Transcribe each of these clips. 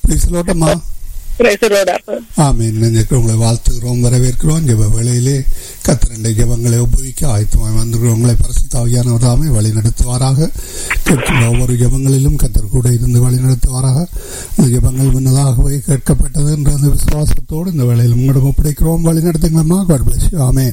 பேசலோட்டம்மா பிரேசரோட ஆமீன் நினைக்கிறோம் உங்களை வாழ்த்துகிறோம் வரவேற்கிறோம் ஜெப வேளையிலே கத்திரண்டை ஜெபங்களை உபயோகிக்க ஆயத்தமாய் வந்திருக்கிறவங்களை பரிசுத்தாவியான தாமே வழி நடத்துவாராக கேட்கின்ற ஒவ்வொரு ஜெபங்களிலும் கத்தர் கூட இருந்து வழி நடத்துவாராக இந்த ஜெபங்கள் முன்னதாகவே கேட்கப்பட்டது என்ற அந்த விசுவாசத்தோடு இந்த வேளையில் உங்களிடம் ஒப்படைக்கிறோம் வழி நடத்துங்களம்மா காட் பிளஸ் ஆமேன்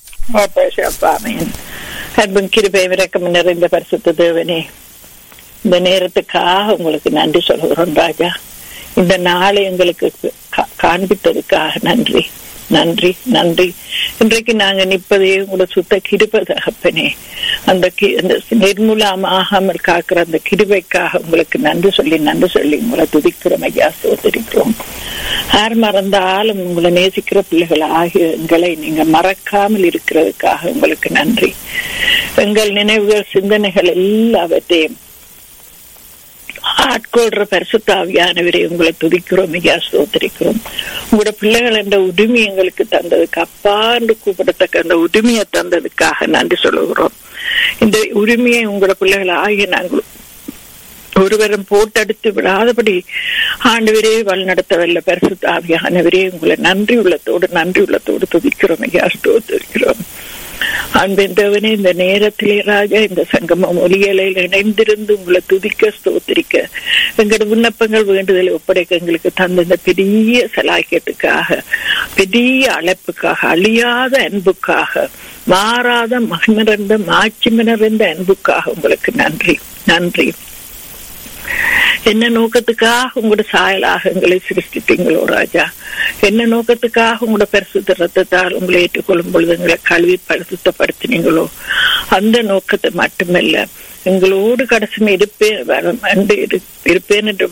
அன்பும் கிருபை விரக்கம் நிறைந்த பரிசுத்த தேவனே இந்த நேரத்துக்காக உங்களுக்கு நன்றி சொல்கிறோம் ராஜா இந்த நாளை எங்களுக்கு கா- காண்பித்ததுக்காக நன்றி நன்றி நன்றி இன்றைக்கு நாங்க நிற்பதே உங்களோட சுத்த கிருபை தகப்பனே அந்த கி- அந்த நிர்மூலமாகாமல் காக்கிற அந்த கிருபைக்காக உங்களுக்கு நன்றி சொல்லி நன்றி சொல்லி உங்களை துதிக்கிறோம் ஐயா சோதரிக்கிறோம் யார் மறந்தாலும் உங்களை நேசிக்கிற பிள்ளைகள் ஆகிய எங்களை நீங்க மறக்காமல் இருக்கிறதுக்காக உங்களுக்கு நன்றி எங்கள் நினைவுகள் சிந்தனைகள் எல்லாவற்றையும் ஆட்கொள்ற பரிசுத்தாவியானவரை உங்களை துதிக்கிறோம் ஐயா சோதரிக்கிறோம் உங்களோட பிள்ளைகள் என்ற உரிமை எங்களுக்கு தந்ததுக்கு அப்பாண்டு கூப்பிடத்தக்க அந்த உரிமையை தந்ததுக்காக நன்றி சொல்லுகிறோம் இந்த உரிமையை உங்களோட பிள்ளைகள் ஆகிய நாங்கள் ஒருவரும் போட்டெடுத்து விடாதபடி ஆண்டவரே வழிநடத்த வல்ல பரிசுத்த ஆவியானவரே உங்களை நன்றி உள்ளத்தோடு நன்றி உள்ளத்தோடு துதிக்கிறோம் ஐயா ஸ்தோத்திரிக்கிறோம் அன்பின் தேவனே இந்த நேரத்திலே ராஜா இந்த சங்கமம் ஒலியலையில் இணைந்திருந்து உங்களை துதிக்க ஸ்தோத்திரிக்க எங்களோட விண்ணப்பங்கள் வேண்டுதலை ஒப்படைக்க எங்களுக்கு தந்த இந்த பெரிய சலாக்கியத்துக்காக பெரிய அழைப்புக்காக அழியாத அன்புக்காக மாறாத மகிழ்ந்த மாட்சி நிறைந்த அன்புக்காக உங்களுக்கு நன்றி நன்றி என்ன நோக்கத்துக்காக உங்களோட சாயலாக எங்களை சிருஷ்டித்தீங்களோ ராஜா என்ன நோக்கத்துக்காக உங்களோட பரிசுத்த ரத்தத்தால் உங்களை ஏற்றுக்கொள்ளும் பொழுது எங்களை கல்வி பரிசுத்தப்படுத்தினீங்களோ அந்த நோக்கத்தை மட்டுமல்ல எங்களோடு கடைசி இருப்பேன் இருப்பேன் என்று